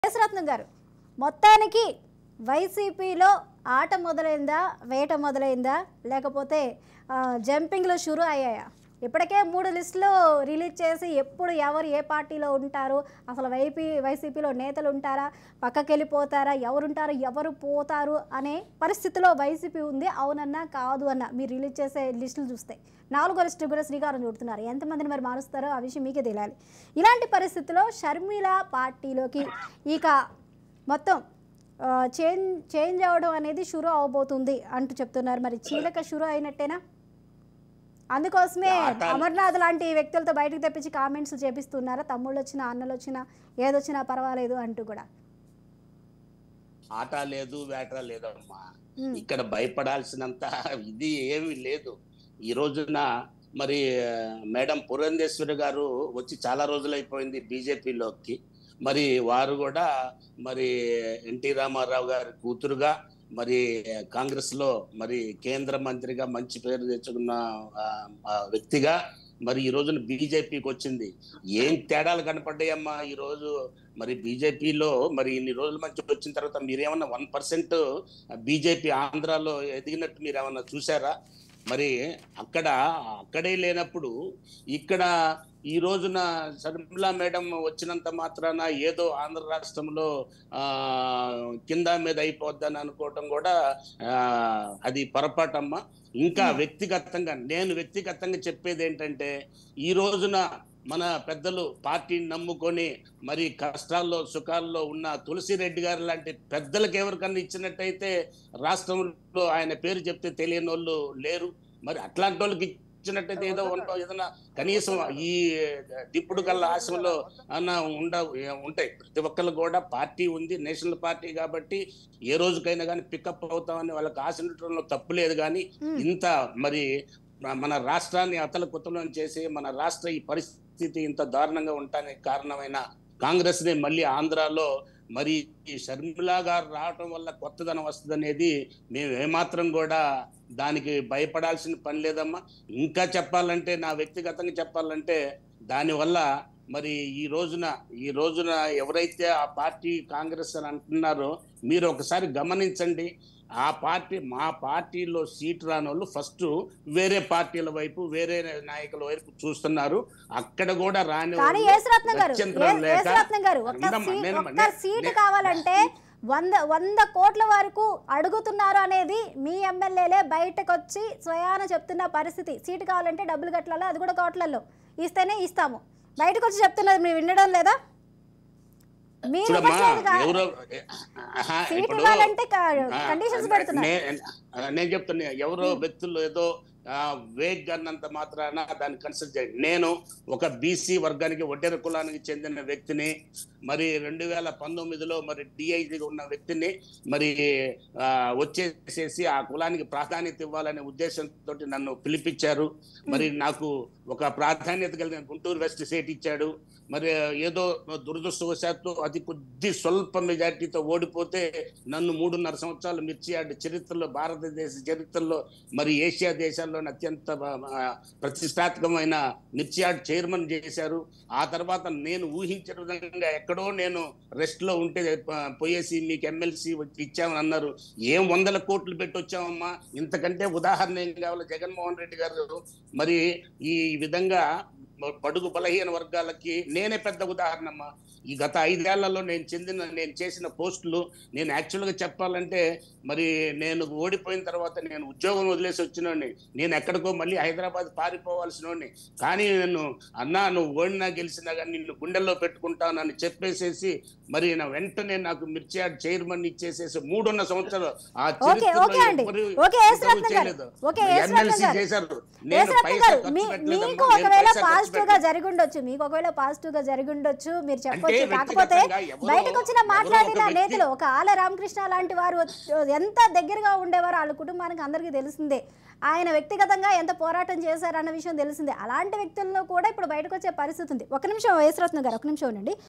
యేసరత్నం గారు మొత్తానికి వైసీపీలో ఆట మొదలైందా వేట మొదలైందా లేకపోతే ఆ, జంపింగ్లు షురు అయ్యాయా ఇప్పటికే మూడు లిస్టులు రిలీజ్ చేసి ఎప్పుడు ఎవరు ఏ పార్టీలో ఉంటారు అసలు వైపీ వైసీపీలో నేతలు ఉంటారా పక్కకి వెళ్ళిపోతారా ఎవరుంటారు ఎవరు పోతారు అనే పరిస్థితిలో వైసీపీ ఉంది అవునన్నా కాదు అన్న మీరు రిలీజ్ చేసే లిస్టులు చూస్తే నాలుగో లిస్టు కూడా శ్రీకారం చుడుతున్నారు ఎంతమందిని మరి మారుస్తారో ఆ విషయం మీకే తెలియాలి ఇలాంటి పరిస్థితిలో షర్మిల పార్టీలోకి ఇక మొత్తం ఆ, చేంజ్ చేంజ్ అవ్వడం అనేది షురు అవబోతుంది అంటూ చెప్తున్నారు మరి చీలక షురు అయినట్టేనా అందుకోసమే ఆట- అమర్నాథ్ లాంటి వ్యక్తులతో బయటకు తెప్పించి కామెంట్స్ చేపిస్తున్నారా తమ్ముళ్ళు వచ్చినా అన్నలు వచ్చినా ఏదొచ్చినా పర్వాలేదు అంటూ కూడా ఆట లేదు వేట లేదమ్మా ఉమ్, ఇక్కడ భయపడాల్సినంత ఇది ఏమీ లేదు ఈ రోజున మరి ఆ, మేడం పురంధేశ్వరి గారు వచ్చి చాలా రోజులైపోయింది బీజేపీలోకి మరి వారు కూడా మరి ఎన్టీ రామారావు గారి కూతురుగా మరి కాంగ్రెస్ లో మరి కేంద్ర మంత్రిగా మంచి పేరు తెచ్చుకున్న ఆ, ఆ వ్యక్తిగా మరి ఈ రోజున బీజేపీకి వచ్చింది ఏం తేడాలు కనపడ్డాయమ్మా ఈ రోజు మరి బీజేపీలో మరి ఇన్ని రోజుల మంచి వచ్చిన తర్వాత మీరేమన్నా వన్ పర్సెంట్ బీజేపీ ఆంధ్రాలో ఎదిగినట్టు మీరు ఏమన్నా చూసారా మరి అక్కడ అక్కడే లేనప్పుడు ఇక్కడ ఈ రోజున శర్మిలా మేడం వచ్చినంత మాత్రాన ఏదో ఆంధ్ర రాష్ట్రంలో ఆ కింద మీద అయిపోద్దని అనుకోవటం కూడా ఆ, అది పొరపాటమ్మా ఇంకా వ్యక్తిగతంగా నేను వ్యక్తిగతంగా చెప్పేది ఏంటంటే ఈ రోజున మన పెద్దలు పార్టీని నమ్ముకొని మరి కష్టాల్లో సుఖాల్లో ఉన్న తులసిరెడ్డి గారు లాంటి పెద్దలకు ఎవరికన్నా ఇచ్చినట్టయితే రాష్ట్రంలో ఆయన పేరు చెప్తే తెలియని వాళ్ళు లేరు మరి అట్లాంటి వాళ్ళకి ఇచ్చినట్టయితే ఏదో ఉంటా ఏదైనా కనీసం ఈ దిప్పుడు కల్లా ఆశ్రమంలో అన్న ఉండ ఉంటాయి ప్రతి ఒక్కరు కూడా పార్టీ ఉంది నేషనల్ పార్టీ కాబట్టి ఏ రోజుకైనా కానీ పికప్ అవుతామని వాళ్ళకి ఆశ ఉండటంలో తప్పు లేదు కానీ ఉమ్. ఇంత మరి మ- మన రాష్ట్రాన్ని అతల కుతలం చేసి మన రాష్ట్ర ఈ పరిస్థితి ఇంత దారుణంగా ఉండటానికి కారణమైన కాంగ్రెస్ ని మళ్ళీ ఆంధ్రాలో మరి ఈ షర్మిలా గారు రావటం వల్ల కొత్తదనం వస్తుందనేది మేము ఏమాత్రం కూడా దానికి భయపడాల్సిన పని లేదమ్మా ఇంకా చెప్పాలంటే నా వ్యక్తిగతంగా చెప్పాలంటే దానివల్ల మరి ఈ రోజున ఈ రోజున ఎవరైతే ఆ పార్టీ కాంగ్రెస్ అని అంటున్నారో మీరు ఒకసారి గమనించండి ఆ పార్టీ మా పార్టీలో సీట్ రాని వాళ్ళు ఫస్ట్ వేరే పార్టీల వైపు వేరే నాయకుల వైపు చూస్తున్నారు అక్కడ కూడా రాని కానీ వాళ్ళు యేసరత్నం గారు గత్యంతరం ఏ- లేక- యేసరత్నం గారు ఒక్క ఉండమ్మా, సీట్ నేను- ఒక్క నే- సీటు నే- కావాలంటే వంద వంద కోట్ల వరకు అడుగుతున్నారు అనేది మీ ఎమ్మెల్యేలే బయటకు వచ్చి స్వయాన చెప్తున్న పరిస్థితి సీటు కావాలంటే డబ్బులు కట్టాలి అది కూడా కోట్లలో ఇస్తేనే ఇస్తాము బయటకు వచ్చి చెప్తున్నది మీరు వినడం లేదా మీరు చూడమ్మా ఇవ్వట్లేదు కా- ఎవరో ఆహా, సీట్ ఇప్పుడు ఇవ్వాలంటే ఆ, కండిషన్స్ ఆ, పెడుతున్నారు నే- ఆ, నేను చెప్తున్నా ఎవరో వ్యక్తులు ఏదో వేగ్ అన్నంత మాత్రాన దాన్ని కన్సిడర్ చేయండి నేను ఒక బీసీ వర్గానికి ఒడ్డెర కులానికి చెందిన వ్యక్తిని మరి రెండు వేల పంతొమ్మిదిలో మరి డిఐజీగా ఉన్న వ్యక్తిని మరి ఆ, వచ్చేసేసి ఆ కులానికి ప్రాధాన్యత ఇవ్వాలనే ఉద్దేశంతో నన్ను పిలిపించారు మరి నాకు ఒక ప్రాధాన్యత కలిగిన గుంటూరు వెస్ట్ సీట్ ఇచ్చాడు మరి ఏదో దురదృష్టవశాత్తు అతి కొద్ది స్వల్ప మెజార్టీతో ఓడిపోతే నన్ను మూడున్నర సంవత్సరాలు మిర్చి ఆడి చరిత్రలో భారతదేశ చరిత్రలో మరి ఏషియా దేశాల్లోని అత్యంత ఆ, ప్రతిష్టాత్మకమైన మిర్చి ఆర్ట్ చైర్మన్ చేశారు ఆ తర్వాత నేను ఊహించిన విధంగా ఎక్కడో నేను రెస్ట్ లో ఉంటే ఆ, పోయేసి మీకు ఎమ్మెల్సీ ఇచ్చామని అన్నారు ఏం వందల కోట్లు పెట్టి వచ్చామమ్మా ఇంతకంటే ఉదాహరణ ఏం కావాలి జగన్మోహన్ రెడ్డి గారు మరి ఈ విధంగా బడుగు బలహీన వర్గాలకి నేనే పెద్ద ఉదాహరణ అమ్మా ఈ గత ఐదేళ్లలో నేను చెందిన నేను చేసిన పోస్టులు నేను యాక్చువల్గా చెప్పాలంటే మరి నేను ఓడిపోయిన తర్వాత నేను ఉద్యోగం వదిలేసి వచ్చినోడిని నేను ఎక్కడికో మళ్ళీ హైదరాబాద్ పారిపోవాల్సినోడిని కానీ నేను అన్నా నువ్వు ఓడినా గెలిచినా కానీ నిన్ను గుండెల్లో పెట్టుకుంటానని చెప్పేసేసి మరి నా వెంటనే నాకు మిర్చి యార్డ్ చైర్మన్ ఇచ్చేసేసి మూడున్న సంవత్సరాలు ఆ ఓకే చరిత్రలో ఓకే అండి ఎవరు ఓకే ఎస్ ఇంతవరకు రత్నం గారు చేయలేదు. ఓకే ఎస్ రత్నం ఎమ్మెల్సీ గారు చేశారు నేను ఎస్ రత్నం పైసా గారు ఖర్చు మీ- పెట్టలేదమ్మా. మీకు నేను ఒకవేళ పైసా ఖర్చు పాజిటివ్ గా పెట్టలేదు. జరిగి ఉండొచ్చు మీకు ఒకవేళ పాజిటివ్ గా జరిగి ఉండొచ్చు మీరు చెప్పొచ్చు అంటే కాకపోతే వ్యక్తిగతంగా ఎవరో- బయటకు వచ్చిన ఎవరో మాట్లాడిన ఒక వ్యక్తి- నేతలు ఒక ఆల రామకృష్ణ లాంటి వారు వచ్చి- ఎంత దగ్గరగా ఉండేవారు వాళ్ళ కుటుంబానికి అందరికీ తెలిసిందే ఆయన వ్యక్తిగతంగా ఎంత పోరాటం చేశారన్న విషయం తెలిసిందే అలాంటి వ్యక్తుల్లో కూడా ఇప్పుడు బయటకు వచ్చే పరిస్థితి ఉంది ఒక నిమిషం వయసురత్న గారు ఒక నిమిషం ఉండండి